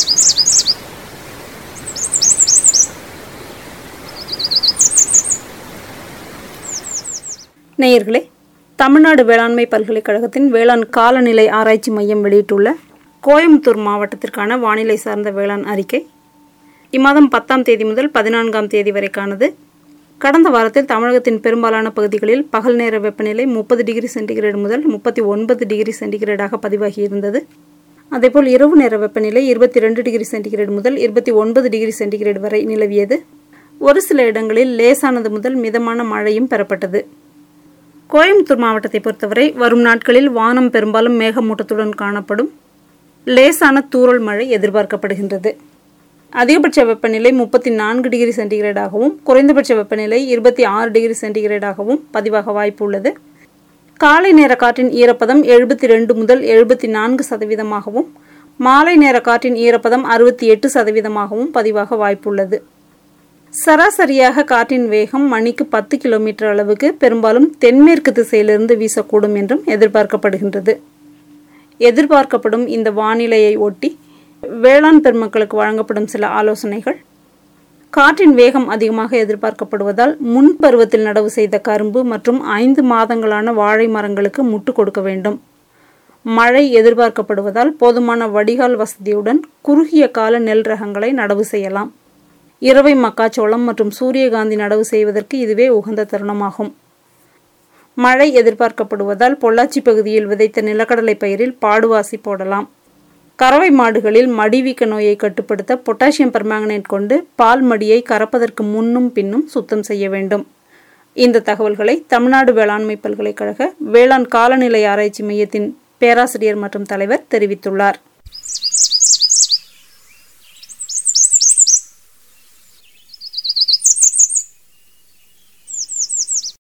நேயர்களே தமிழ்நாடு வேளாண்மை பல்கலைக்கழகத்தின் வேளாண் காலநிலை ஆராய்ச்சி மையம் வெளியிட்டுள்ள கோயம்புத்தூர் மாவட்டத்திற்கான வானிலை சார்ந்த வேளாண் அறிக்கை இம்மாதம் பத்தாம் தேதி முதல் பதினான்காம் தேதி வரைக்கானது கடந்த வாரத்தில் தமிழகத்தின் பெரும்பாலான பகுதிகளில் பகல் நேர வெப்பநிலை முப்பது டிகிரி சென்டிகிரேடு முதல் முப்பத்தி ஒன்பது டிகிரி சென்டிகிரேடாக பதிவாகியிருந்தது அதேபோல் இரவு நேர வெப்பநிலை இருபத்தி ரெண்டு டிகிரி சென்டிகிரேடு முதல் இருபத்தி ஒன்பது டிகிரி சென்டிகிரேடு வரை நிலவியது ஒரு சில இடங்களில் லேசானது முதல் மிதமான மழையும் பெறப்பட்டது கோயம்புத்தூர் மாவட்டத்தை பொறுத்தவரை வரும் நாட்களில் வானம் பெரும்பாலும் மேகமூட்டத்துடன் காணப்படும் லேசான தூறல் மழை எதிர்பார்க்கப்படுகின்றது அதிகபட்ச வெப்பநிலை முப்பத்தி நான்கு டிகிரி சென்டிகிரேடாகவும் குறைந்தபட்ச வெப்பநிலை இருபத்தி ஆறு டிகிரி சென்டிகிரேடாகவும் பதிவாக வாய்ப்பு உள்ளது காலை நேர காற்றின் ஈரப்பதம் எழுபத்தி ரெண்டு முதல் எழுபத்தி நான்கு சதவீதமாகவும் மாலை நேர காற்றின் ஈரப்பதம் அறுபத்தி எட்டு சதவீதமாகவும் பதிவாக வாய்ப்புள்ளது சராசரியாக காற்றின் வேகம் மணிக்கு பத்து கிலோமீட்டர் அளவுக்கு பெரும்பாலும் தென்மேற்கு திசையிலிருந்து வீசக்கூடும் என்றும் எதிர்பார்க்கப்படுகின்றது எதிர்பார்க்கப்படும் இந்த வானிலையை ஒட்டி வேளாண் பெருமக்களுக்கு வழங்கப்படும் சில ஆலோசனைகள் காற்றின் வேகம் அதிகமாக எதிர்பார்க்கப்படுவதால் முன் பருவத்தில் நடவு செய்த கரும்பு மற்றும் ஐந்து மாதங்களான வாழை மரங்களுக்கு முட்டு கொடுக்க வேண்டும் மழை எதிர்பார்க்கப்படுவதால் போதுமான வடிகால் வசதியுடன் குறுகிய கால நெல் ரகங்களை நடவு செய்யலாம் இரவை மக்காச்சோளம் மற்றும் சூரியகாந்தி நடவு செய்வதற்கு இதுவே உகந்த தருணமாகும் மழை எதிர்பார்க்கப்படுவதால் பொள்ளாச்சி பகுதியில் விதைத்த நிலக்கடலை பயிரில் பாடுவாசி போடலாம் கறவை மாடுகளில் மடிவீக்க நோயை கட்டுப்படுத்த பொட்டாசியம் பெர்மாங்கனேட் கொண்டு பால் மடியை கறப்பதற்கு முன்னும் பின்னும் சுத்தம் செய்ய வேண்டும் இந்த தகவல்களை தமிழ்நாடு வேளாண்மை பல்கலைக்கழக வேளாண் காலநிலை ஆராய்ச்சி மையத்தின் பேராசிரியர் மற்றும் தலைவர் தெரிவித்துள்ளார்